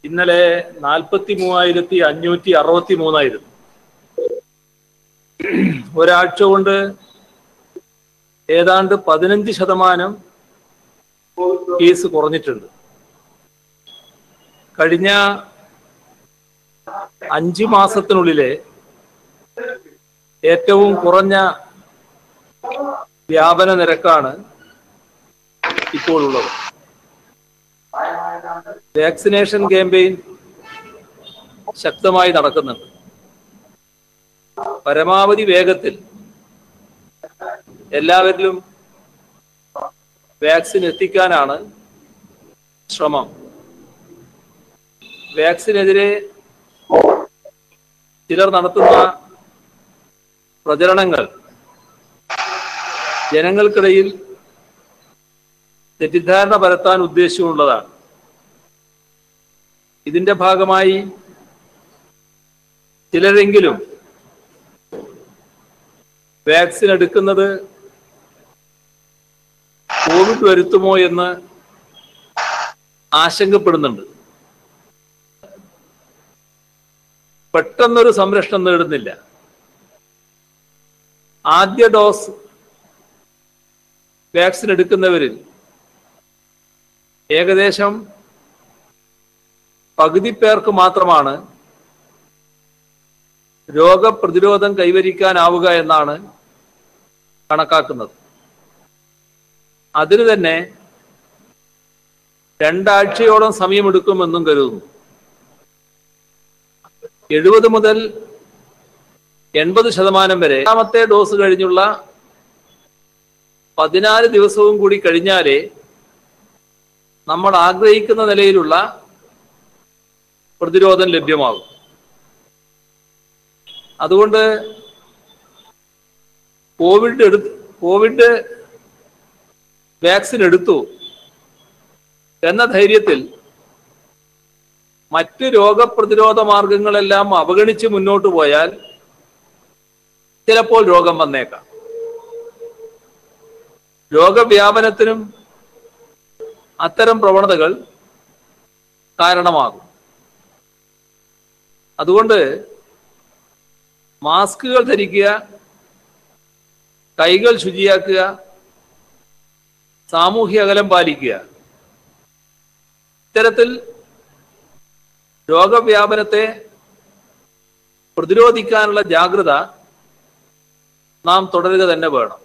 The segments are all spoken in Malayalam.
ഇന്നലെ നാൽപ്പത്തി മൂവായിരത്തി അഞ്ഞൂറ്റി അറുപത്തി മൂന്നായിരുന്നു ഒരാഴ്ച കൊണ്ട് ഏതാണ്ട് പതിനഞ്ച് ശതമാനം കേസ് കുറഞ്ഞിട്ടുണ്ട് കഴിഞ്ഞ അഞ്ച് മാസത്തിനുള്ളിലെ ഏറ്റവും കുറഞ്ഞ വ്യാപന നിരക്കാണ് ഇപ്പോൾ ഉള്ളത് വാക്സിനേഷൻ ക്യാമ്പയിൻ ശക്തമായി നടക്കുന്നുണ്ട് പരമാവധി വേഗത്തിൽ എല്ലാവരിലും വാക്സിൻ എത്തിക്കാനാണ് ശ്രമം വാക്സിനെതിരെ ചിലർ നടത്തുന്ന പ്രചരണങ്ങൾ ജനങ്ങൾക്കിടയിൽ തെറ്റിദ്ധാരണ പരത്താൻ ഉദ്ദേശമുള്ളതാണ് ഇതിന്റെ ഭാഗമായി ചിലരെങ്കിലും വാക്സിൻ എടുക്കുന്നത് കോവിഡ് വരുത്തുമോ എന്ന് ആശങ്കപ്പെടുന്നുണ്ട് പെട്ടെന്നൊരു സംരക്ഷണം നേടുന്നില്ല ആദ്യ ഡോസ് വാക്സിൻ എടുക്കുന്നവരിൽ ഏകദേശം പകുതി പേർക്ക് മാത്രമാണ് രോഗപ്രതിരോധം കൈവരിക്കാനാവുക എന്നാണ് കണക്കാക്കുന്നത് അതിന് തന്നെ രണ്ടാഴ്ചയോളം സമയമെടുക്കുമെന്നും കരുതുന്നു എഴുപത് മുതൽ എൺപത് ശതമാനം വരെ രണ്ടാമത്തെ ഡോസ് കഴിഞ്ഞുള്ള പതിനാല് ദിവസവും കൂടി കഴിഞ്ഞാലേ നമ്മൾ ആഗ്രഹിക്കുന്ന നിലയിലുള്ള പ്രതിരോധം ലഭ്യമാകും അതുകൊണ്ട് കോവിഡ് എടുത്ത് കോവിഡ് വാക്സിൻ എടുത്തു എന്ന ധൈര്യത്തിൽ മറ്റ് രോഗപ്രതിരോധ മാർഗങ്ങളെല്ലാം അവഗണിച്ച് മുന്നോട്ട് പോയാൽ ചിലപ്പോൾ രോഗം വന്നേക്കാം രോഗവ്യാപനത്തിനും അത്തരം പ്രവണതകൾ കാരണമാകും അതുകൊണ്ട് മാസ്കുകൾ ധരിക്കുക കൈകൾ ശുചിയാക്കുക സാമൂഹ്യ അകലം പാലിക്കുക ഇത്തരത്തിൽ രോഗവ്യാപനത്തെ പ്രതിരോധിക്കാനുള്ള ജാഗ്രത നാം തുടരുക തന്നെ വേണം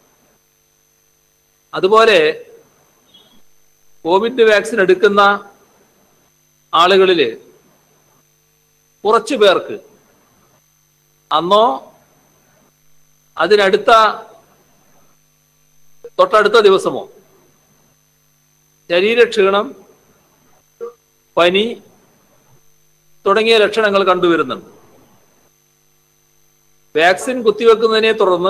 അതുപോലെ കോവിഡ് വാക്സിൻ എടുക്കുന്ന ആളുകളില് കുറച്ചു പേർക്ക് അന്നോ അതിനടുത്ത തൊട്ടടുത്ത ദിവസമോ ശരീരക്ഷീണം പനി തുടങ്ങിയ ലക്ഷണങ്ങൾ കണ്ടുവരുന്നുണ്ട് വാക്സിൻ കുത്തിവെക്കുന്നതിനെ തുടർന്ന്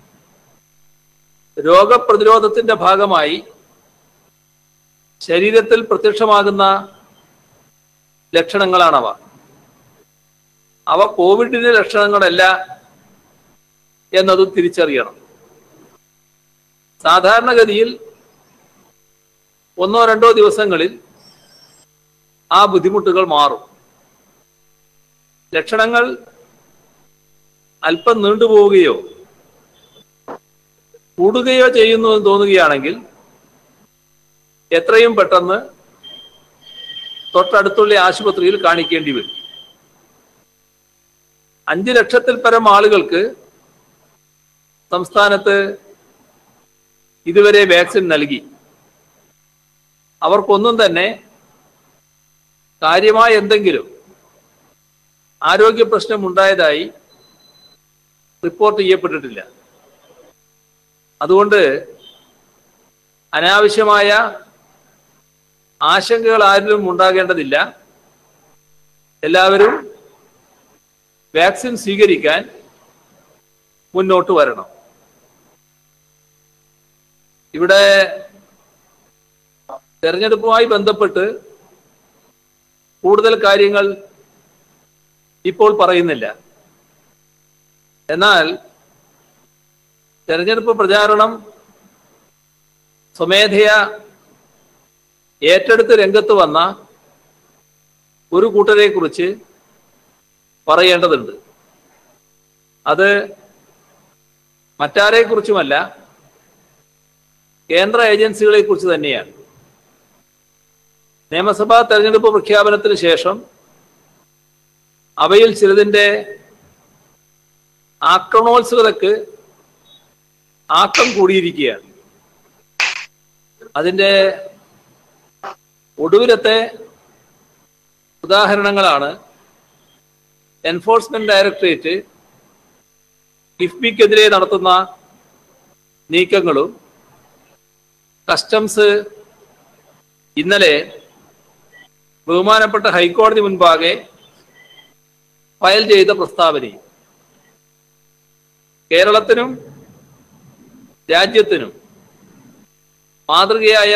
രോഗപ്രതിരോധത്തിന്റെ ഭാഗമായി ശരീരത്തിൽ പ്രത്യക്ഷമാകുന്ന ലക്ഷണങ്ങളാണവ അവ കോവിഡിന്റെ ലക്ഷണങ്ങളല്ല എന്നതും തിരിച്ചറിയണം സാധാരണഗതിയിൽ ഒന്നോ രണ്ടോ ദിവസങ്ങളിൽ ആ ബുദ്ധിമുട്ടുകൾ മാറും ലക്ഷണങ്ങൾ അല്പം നീണ്ടുപോവുകയോ കൂടുകയോ ചെയ്യുന്നു എന്ന് തോന്നുകയാണെങ്കിൽ എത്രയും പെട്ടെന്ന് തൊട്ടടുത്തുള്ള ആശുപത്രിയിൽ കാണിക്കേണ്ടി വരും അഞ്ച് ലക്ഷത്തിൽ പരം ആളുകൾക്ക് സംസ്ഥാനത്ത് ഇതുവരെ വാക്സിൻ നൽകി അവർക്കൊന്നും തന്നെ കാര്യമായ എന്തെങ്കിലും ആരോഗ്യ പ്രശ്നം ഉണ്ടായതായി റിപ്പോർട്ട് ചെയ്യപ്പെട്ടിട്ടില്ല അതുകൊണ്ട് അനാവശ്യമായ ആശങ്കകൾ ആരിലും ഉണ്ടാകേണ്ടതില്ല എല്ലാവരും വാക്സിൻ സ്വീകരിക്കാൻ മുന്നോട്ട് വരണം ഇവിടെ തെരഞ്ഞെടുപ്പുമായി ബന്ധപ്പെട്ട് കൂടുതൽ കാര്യങ്ങൾ ഇപ്പോൾ പറയുന്നില്ല എന്നാൽ തെരഞ്ഞെടുപ്പ് പ്രചാരണം സ്വമേധയ ഏറ്റെടുത്ത് രംഗത്ത് വന്ന ഒരു കൂട്ടരെ കുറിച്ച് പറയേണ്ടതുണ്ട് അത് മറ്റാരെ കുറിച്ചുമല്ല കേന്ദ്ര ഏജൻസികളെ കുറിച്ച് തന്നെയാണ് നിയമസഭാ തെരഞ്ഞെടുപ്പ് പ്രഖ്യാപനത്തിന് ശേഷം അവയിൽ ചിലതിന്റെ ആക്രമണോത്സുകതക്ക് ആക്കം കൂടിയിരിക്കുകയാണ് അതിന്റെ ഒടുവിലത്തെ ഉദാഹരണങ്ങളാണ് എൻഫോഴ്സ്മെന്റ് ഡയറക്ടറേറ്റ് കിഫ്ബിക്കെതിരെ നടത്തുന്ന നീക്കങ്ങളും കസ്റ്റംസ് ഇന്നലെ ബഹുമാനപ്പെട്ട ഹൈക്കോടതി മുൻപാകെ ഫയൽ ചെയ്ത പ്രസ്താവനയും കേരളത്തിനും രാജ്യത്തിനും മാതൃകയായ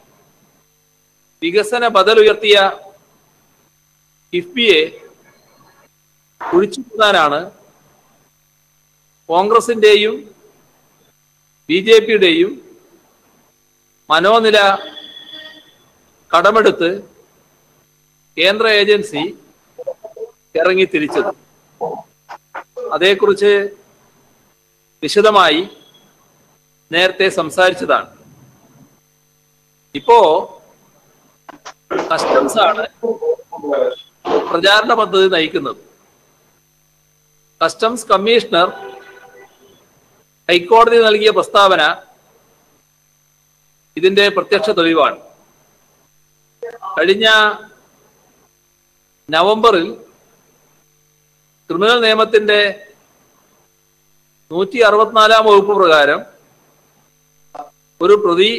വികസന ബദലുയർത്തിയ കിഫ്ബിയെ കുഴിച്ചുകൂടാനാണ് കോൺഗ്രസിന്റെയും ബി ജെ പിയുടെയും മനോനില കടമെടുത്ത് കേന്ദ്ര ഏജൻസി ഇറങ്ങി തിരിച്ചത് അതേക്കുറിച്ച് വിശദമായി നേരത്തെ സംസാരിച്ചതാണ് ഇപ്പോ കസ്റ്റംസ് ആണ് പ്രചാരണ പദ്ധതി നയിക്കുന്നത് കസ്റ്റംസ് കമ്മീഷണർ ഹൈക്കോടതി നൽകിയ പ്രസ്താവന ഇതിന്റെ പ്രത്യക്ഷ തെളിവാണ് കഴിഞ്ഞ നവംബറിൽ ക്രിമിനൽ നിയമത്തിന്റെ നൂറ്റി അറുപത്തിനാലാം വകുപ്പ് പ്രകാരം ഒരു പ്രതി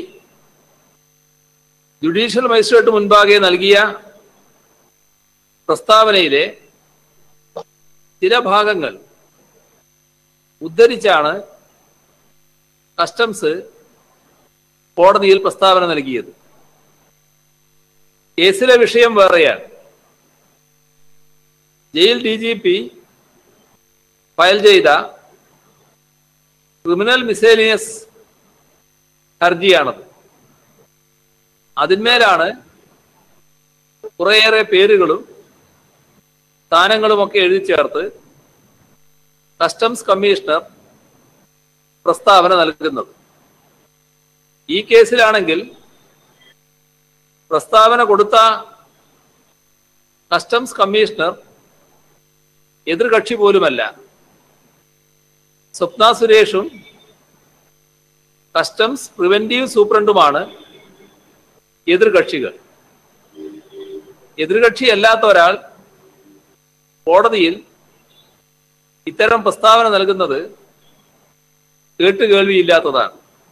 ജുഡീഷ്യൽ മജിസ്ട്രേറ്റ് മുൻപാകെ നൽകിയ പ്രസ്താവനയിലെ ചില ഭാഗങ്ങൾ ഉദ്ധരിച്ചാണ് കസ്റ്റംസ് കോടതിയിൽ പ്രസ്താവന നൽകിയത് കേസിലെ വിഷയം വേറെയാണ് jail D G P file ചെയ്ത ക്രിമിനൽ മിസേലിയസ് ഹർജിയാണത് അതിന്മേലാണ് കുറേയേറെ പേരുകളും സ്ഥാനങ്ങളുമൊക്കെ എഴുതി ചേർത്ത് കസ്റ്റംസ് കമ്മീഷണർ പ്രസ്താവന നൽകുന്നത് ഈ കേസിലാണെങ്കിൽ പ്രസ്താവന കൊടുത്ത കസ്റ്റംസ് കമ്മീഷണർ എതിർകക്ഷി പോലുമല്ല സ്വപ്ന സുരേഷും കസ്റ്റംസ് പ്രിവെന്റീവ് സൂപ്രണ്ടുമാണ് എതിർകക്ഷികൾ എതിർകക്ഷി അല്ലാത്ത ഒരാൾ കോടതിയിൽ ഇത്തരം പ്രസ്താവന നൽകുന്നത് കേട്ടുകേൾവിയില്ലാത്തതാണ്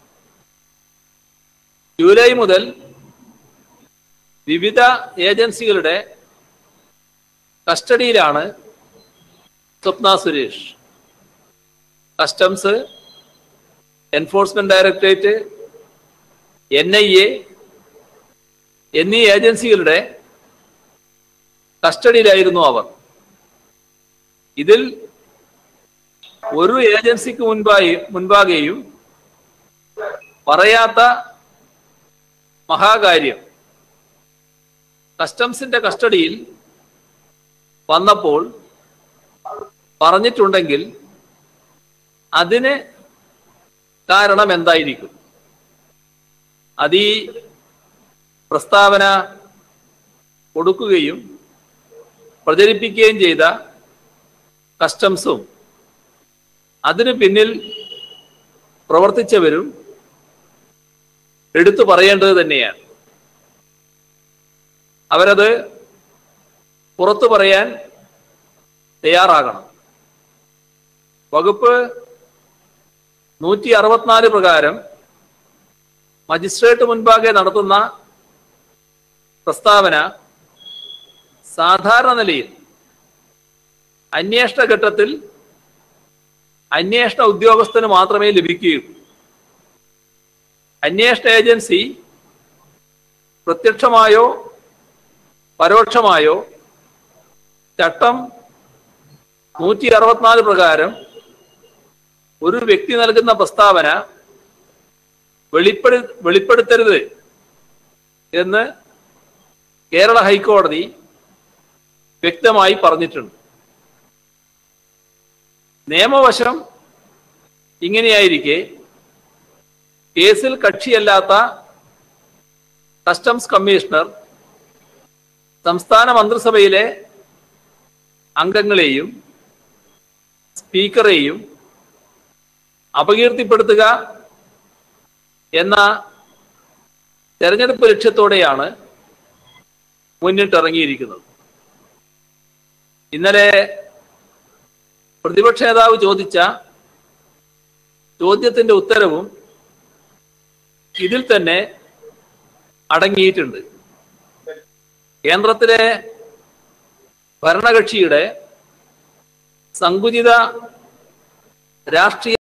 ജൂലൈ മുതൽ വിവിധ ഏജൻസികളുടെ കസ്റ്റഡിയിലാണ് Swapna Suresh customs enforcement directorate N I A എന്നീ ഏജൻസികളുടെ കസ്റ്റഡിയിലായിരുന്നു അവർ ഇതിൽ ഒരു ഏജൻസിക്ക് മുൻപായി മുൻപാകെയും പറയാത്ത മഹാകാര്യം കസ്റ്റംസിന്റെ കസ്റ്റഡിയിൽ വന്നപ്പോൾ പറഞ്ഞിട്ടുണ്ടെങ്കിൽ അതിന് കാരണം എന്തായിരിക്കും അത് ഈ പ്രസ്താവന കൊടുക്കുകയും പ്രചരിപ്പിക്കുകയും ചെയ്ത കസ്റ്റംസും അതിനു പിന്നിൽ പ്രവർത്തിച്ചവരും എടുത്തു പറയേണ്ടത് തന്നെയാണ് അവരത് പുറത്തു പറയാൻ തയ്യാറാകണം വകുപ്പ് നൂറ്റി അറുപത്തിനാല് പ്രകാരം മജിസ്ട്രേറ്റ് മുൻപാകെ നടത്തുന്ന പ്രസ്താവന സാധാരണ നിലയിൽ അന്വേഷണ ഘട്ടത്തിൽ അന്വേഷണ ഉദ്യോഗസ്ഥന് മാത്രമേ ലഭിക്കുകയുള്ളൂ അന്വേഷണ ഏജൻസി പ്രത്യക്ഷമായോ പരോക്ഷമായോ ചട്ടം നൂറ്റി അറുപത്തിനാല് പ്രകാരം ഒരു വ്യക്തി നൽകുന്ന പ്രസ്താവന വെളിപ്പെടു വെളിപ്പെടുത്തരുത് എന്ന് കേരള ഹൈക്കോടതി വ്യക്തമായി പറഞ്ഞിട്ടുണ്ട് നിയമവശം ഇങ്ങനെയായിരിക്കെ കേസിൽ കക്ഷിയല്ലാത്ത കസ്റ്റംസ് കമ്മീഷണർ സംസ്ഥാന മന്ത്രിസഭയിലെ അംഗങ്ങളെയും സ്പീക്കറെയും അപകീർത്തിപ്പെടുത്തുക എന്ന തെരഞ്ഞെടുപ്പ് ലക്ഷ്യത്തോടെയാണ് മുന്നിട്ടിറങ്ങിയിരിക്കുന്നത് ഇന്നലെ പ്രതിപക്ഷ നേതാവ് ചോദിച്ച ചോദ്യത്തിന്റെ ഉത്തരവും ഇതിൽ തന്നെ അടങ്ങിയിട്ടുണ്ട് കേന്ദ്രത്തിലെ ഭരണകക്ഷിയുടെ സങ്കുചിത രാഷ്ട്രീയ